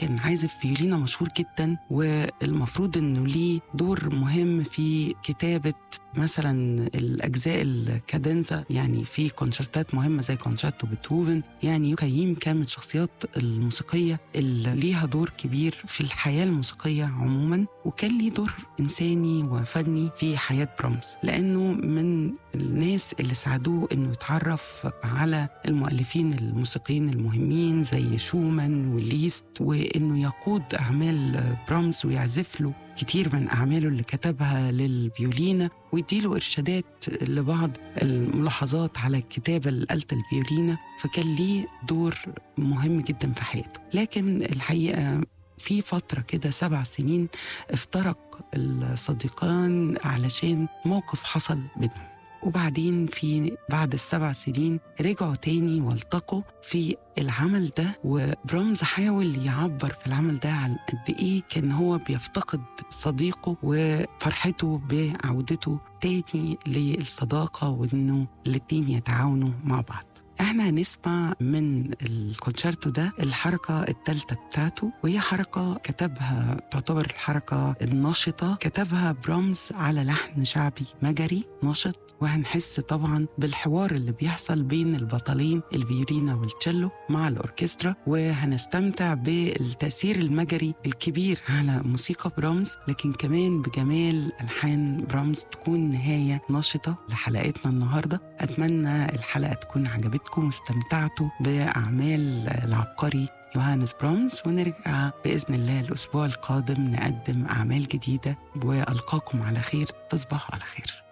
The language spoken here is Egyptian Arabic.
كان عازف فيولينا مشهور جدا والمفروض انه ليه دور مهم في كتابه مثلا الاجزاء الكادنزا يعني في كونشرتات مهمه زي كونشرتو بيتهوفن يعني يوكايم كان من الشخصيات الموسيقيه اللي ليها دور كبير في الحياه الموسيقيه عموما وكان ليه دور انساني وفني في حياه برامز لانه من الناس اللي ساعدوه انه يتعرف على المؤلفين الموسيقيين المهمين زي شومان وليست وانه يقود اعمال برامز ويعزف له كتير من أعماله اللي كتبها للفيولينا ويديله إرشادات لبعض الملاحظات على كتابة لآلة الفيولينا فكان ليه دور مهم جدا في حياته لكن الحقيقة في فترة كده سبع سنين افترق الصديقان علشان موقف حصل بينهم وبعدين في بعد السبع سنين رجعوا تاني والتقوا في العمل ده وبرامز حاول يعبر في العمل ده عن قد ايه كان هو بيفتقد صديقه وفرحته بعودته تاني للصداقة وانه الاتنين يتعاونوا مع بعض احنا هنسمع من الكونشيرتو ده الحركة الثالثة بتاعته وهي حركة كتبها تعتبر الحركة النشطة كتبها برامز على لحن شعبي مجري نشط وهنحس طبعا بالحوار اللي بيحصل بين البطلين الفيولينا والتشيلو مع الأوركسترا وهنستمتع بالتأثير المجري الكبير على موسيقى برامز لكن كمان بجمال ألحان برامز تكون نهاية نشطة لحلقتنا النهاردة أتمنى الحلقة تكون عجبتكم واستمتعتوا بأعمال العبقري يوهانس برامز ونرجع بإذن الله الأسبوع القادم نقدم أعمال جديدة وألقاكم على خير تصبحوا على خير